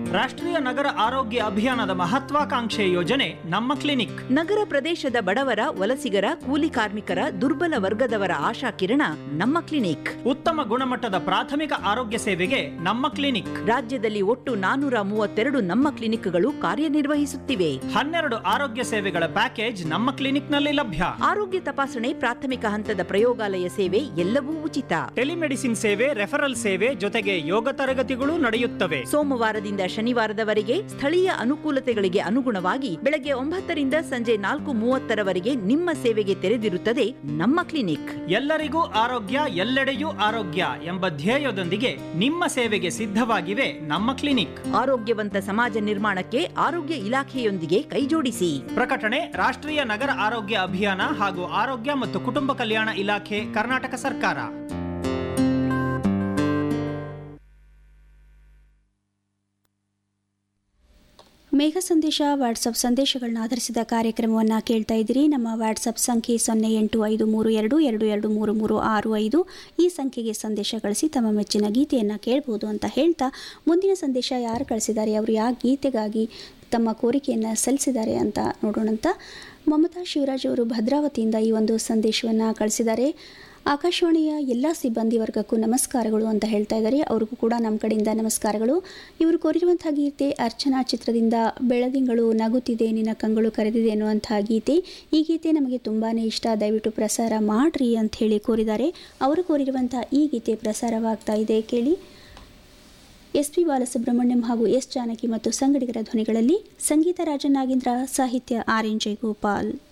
ರಾಷ್ಟ್ರೀಯ ನಗರ ಆರೋಗ್ಯ ಅಭಿಯಾನದ ಮಹತ್ವಾಕಾಂಕ್ಷೆ ಯೋಜನೆ ನಮ್ಮ ಕ್ಲಿನಿಕ್ ನಗರ ಪ್ರದೇಶದ ಬಡವರ ವಲಸಿಗರ ಕೂಲಿ ಕಾರ್ಮಿಕರ ದುರ್ಬಲ ವರ್ಗದವರ ಆಶಾ ಕಿರಣ ನಮ್ಮ ಕ್ಲಿನಿಕ್ ಉತ್ತಮ ಗುಣಮಟ್ಟದ ಪ್ರಾಥಮಿಕ ಆರೋಗ್ಯ ಸೇವೆಗೆ ನಮ್ಮ ಕ್ಲಿನಿಕ್ ರಾಜ್ಯದಲ್ಲಿ ಒಟ್ಟು ನಾನೂರ ಮೂವತ್ತೆರಡು ನಮ್ಮ ಕ್ಲಿನಿಕ್ಗಳು ಕಾರ್ಯನಿರ್ವಹಿಸುತ್ತಿವೆ ಹನ್ನೆರಡು ಆರೋಗ್ಯ ಸೇವೆಗಳ ಪ್ಯಾಕೇಜ್ ನಮ್ಮ ಕ್ಲಿನಿಕ್ನಲ್ಲಿ ಲಭ್ಯ ಆರೋಗ್ಯ ತಪಾಸಣೆ ಪ್ರಾಥಮಿಕ ಹಂತದ ಪ್ರಯೋಗಾಲಯ ಸೇವೆ ಎಲ್ಲವೂ ಉಚಿತ ಟೆಲಿಮೆಡಿಸಿನ್ ಸೇವೆ ರೆಫರಲ್ ಸೇವೆ ಜೊತೆಗೆ ಯೋಗ ತರಗತಿಗಳು ನಡೆಯುತ್ತವೆ ಸೋಮವಾರದಿಂದ ಶನಿವಾರದವರೆಗೆ ಸ್ಥಳೀಯ ಅನುಕೂಲತೆಗಳಿಗೆ ಅನುಗುಣವಾಗಿ ಬೆಳಗ್ಗೆ ಒಂಬತ್ತರಿಂದ ಸಂಜೆ ನಾಲ್ಕು ಮೂವತ್ತರವರೆಗೆ ನಿಮ್ಮ ಸೇವೆಗೆ ತೆರೆದಿರುತ್ತದೆ ನಮ್ಮ ಕ್ಲಿನಿಕ್ ಎಲ್ಲರಿಗೂ ಆರೋಗ್ಯ ಎಲ್ಲೆಡೆಯೂ ಆರೋಗ್ಯ ಎಂಬ ಧ್ಯೇಯದೊಂದಿಗೆ ನಿಮ್ಮ ಸೇವೆಗೆ ಸಿದ್ಧವಾಗಿವೆ ನಮ್ಮ ಕ್ಲಿನಿಕ್ ಆರೋಗ್ಯವಂತ ಸಮಾಜ ನಿರ್ಮಾಣಕ್ಕೆ ಆರೋಗ್ಯ ಇಲಾಖೆಯೊಂದಿಗೆ ಕೈಜೋಡಿಸಿ ಪ್ರಕಟಣೆ ರಾಷ್ಟ್ರೀಯ ನಗರ ಆರೋಗ್ಯ ಅಭಿಯಾನ ಹಾಗೂ ಆರೋಗ್ಯ ಮತ್ತು ಕುಟುಂಬ ಕಲ್ಯಾಣ ಇಲಾಖೆ ಕರ್ನಾಟಕ ಸರ್ಕಾರ ಮೇಘ ಸಂದೇಶ ವಾಟ್ಸಪ್ ಸಂದೇಶಗಳನ್ನ ಆಧರಿಸಿದ ಕಾರ್ಯಕ್ರಮವನ್ನು ಕೇಳ್ತಾ ಇದ್ದೀರಿ ನಮ್ಮ ವಾಟ್ಸಪ್ ಸಂಖ್ಯೆ ಸೊನ್ನೆ ಎಂಟು ಐದು ಮೂರು ಎರಡು ಎರಡು ಎರಡು ಮೂರು ಮೂರು ಆರು ಐದು ಈ ಸಂಖ್ಯೆಗೆ ಸಂದೇಶ ಕಳಿಸಿ ತಮ್ಮ ಮೆಚ್ಚಿನ ಗೀತೆಯನ್ನು ಕೇಳ್ಬೋದು ಅಂತ ಹೇಳ್ತಾ ಮುಂದಿನ ಸಂದೇಶ ಯಾರು ಕಳಿಸಿದ್ದಾರೆ ಅವರು ಯಾವ ಗೀತೆಗಾಗಿ ತಮ್ಮ ಕೋರಿಕೆಯನ್ನು ಸಲ್ಲಿಸಿದ್ದಾರೆ ಅಂತ ನೋಡೋಣಂತ ಮಮತಾ ಶಿವರಾಜ್ ಅವರು ಭದ್ರಾವತಿಯಿಂದ ಈ ಒಂದು ಸಂದೇಶವನ್ನು ಕಳಿಸಿದ್ದಾರೆ ಆಕಾಶವಾಣಿಯ ಎಲ್ಲ ಸಿಬ್ಬಂದಿ ವರ್ಗಕ್ಕೂ ನಮಸ್ಕಾರಗಳು ಅಂತ ಹೇಳ್ತಾ ಇದ್ದಾರೆ ಅವ್ರಿಗೂ ಕೂಡ ನಮ್ಮ ಕಡೆಯಿಂದ ನಮಸ್ಕಾರಗಳು ಇವರು ಕೋರಿರುವಂಥ ಗೀತೆ ಅರ್ಚನಾ ಚಿತ್ರದಿಂದ ಬೆಳದಿಂಗಳು ನಗುತ್ತಿದೆ ನಿನ್ನ ಕಂಗಳು ಕರೆದಿದೆ ಅನ್ನುವಂಥ ಗೀತೆ ಈ ಗೀತೆ ನಮಗೆ ತುಂಬಾ ಇಷ್ಟ ದಯವಿಟ್ಟು ಪ್ರಸಾರ ಮಾಡ್ರಿ ಅಂತ ಹೇಳಿ ಕೋರಿದ್ದಾರೆ ಅವರು ಕೋರಿರುವಂಥ ಈ ಗೀತೆ ಪ್ರಸಾರವಾಗ್ತಾ ಇದೆ ಕೇಳಿ ಎಸ್ ಪಿ ಬಾಲಸುಬ್ರಹ್ಮಣ್ಯಂ ಹಾಗೂ ಎಸ್ ಜಾನಕಿ ಮತ್ತು ಸಂಗಡಿಗರ ಧ್ವನಿಗಳಲ್ಲಿ ಸಂಗೀತ ರಾಜನಾಗೇಂದ್ರ ಸಾಹಿತ್ಯ ಆರ್ ಎನ್ ಜಯಗೋಪಾಲ್